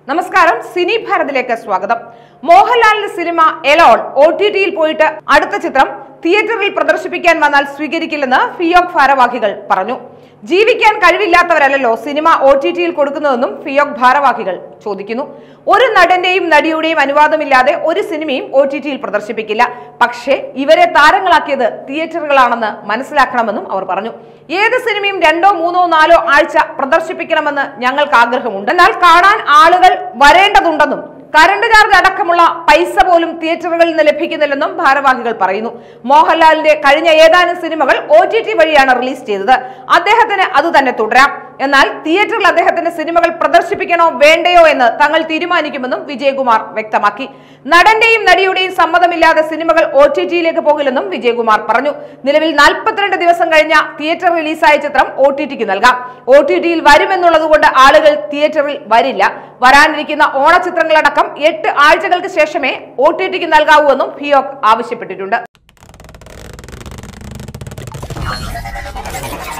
നമസ്കാരം സിനി ഭാരതിലേക്ക് സ്വാഗതം മോഹൻലാലിന്റെ സിനിമ എലോൺ ഒ ടി ടിയിൽ പോയിട്ട് അടുത്ത ചിത്രം തിയേറ്ററിൽ പ്രദർശിപ്പിക്കാൻ വന്നാൽ സ്വീകരിക്കില്ലെന്ന് ഫിയോക് ഭാരവാഹികൾ പറഞ്ഞു ജീവിക്കാൻ കഴിവില്ലാത്തവരല്ലല്ലോ സിനിമ ഒ ടി ടിയിൽ കൊടുക്കുന്നതെന്നും ഫിയോക് ഭാരവാഹികൾ ചോദിക്കുന്നു ഒരു നടന്റെയും നടിയുടെയും അനുവാദമില്ലാതെ ഒരു സിനിമയും ഒ ടി ടിയിൽ പ്രദർശിപ്പിക്കില്ല പക്ഷേ ഇവരെ താരങ്ങളാക്കിയത് തിയേറ്ററുകളാണെന്ന് മനസ്സിലാക്കണമെന്നും അവർ പറഞ്ഞു ഏത് സിനിമയും രണ്ടോ മൂന്നോ നാലോ ആഴ്ച പ്രദർശിപ്പിക്കണമെന്ന് ഞങ്ങൾക്ക് ആഗ്രഹമുണ്ട് എന്നാൽ കാണാൻ ആളുകൾ വരേണ്ടതുണ്ടെന്നും കറണ്ട് ചാർജ് അടക്കമുള്ള പൈസ പോലും തിയേറ്ററുകളിൽ നിന്ന് ലഭിക്കുന്നില്ലെന്നും ഭാരവാഹികൾ പറയുന്നു മോഹൻലാലിന്റെ കഴിഞ്ഞ ഏതാനും സിനിമകൾ ഒ ടി ടി വഴിയാണ് റിലീസ് ചെയ്തത് അദ്ദേഹത്തിന് അത് തന്നെ തുടരാം എന്നാൽ തിയേറ്ററിൽ അദ്ദേഹത്തിന്റെ സിനിമകൾ പ്രദർശിപ്പിക്കണോ വേണ്ടയോ എന്ന് തങ്ങൾ തീരുമാനിക്കുമെന്നും വിജയകുമാർ വ്യക്തമാക്കി നടന്റെയും നടിയുടെയും സമ്മതമില്ലാതെ സിനിമകൾ ഒ ടി ടിയിലേക്ക് പോകില്ലെന്നും വിജയകുമാർ പറഞ്ഞു നിലവിൽ നാൽപ്പത്തിരണ്ട് ദിവസം കഴിഞ്ഞ തിയേറ്റർ റിലീസായ ചിത്രം ഒ ടി ടിക്ക് നൽകാം ഒ ടി ടിയിൽ വരുമെന്നുള്ളതുകൊണ്ട് ആളുകൾ തിയേറ്ററിൽ വരില്ല വരാനിരിക്കുന്ന ഓണചിത്രങ്ങളടക്കം എട്ട് ആഴ്ചകൾക്ക് ശേഷമേ ഒ ടി ടിക്ക് നൽകാവൂ എന്നും ഫിയോക് ആവശ്യപ്പെട്ടിട്ടുണ്ട്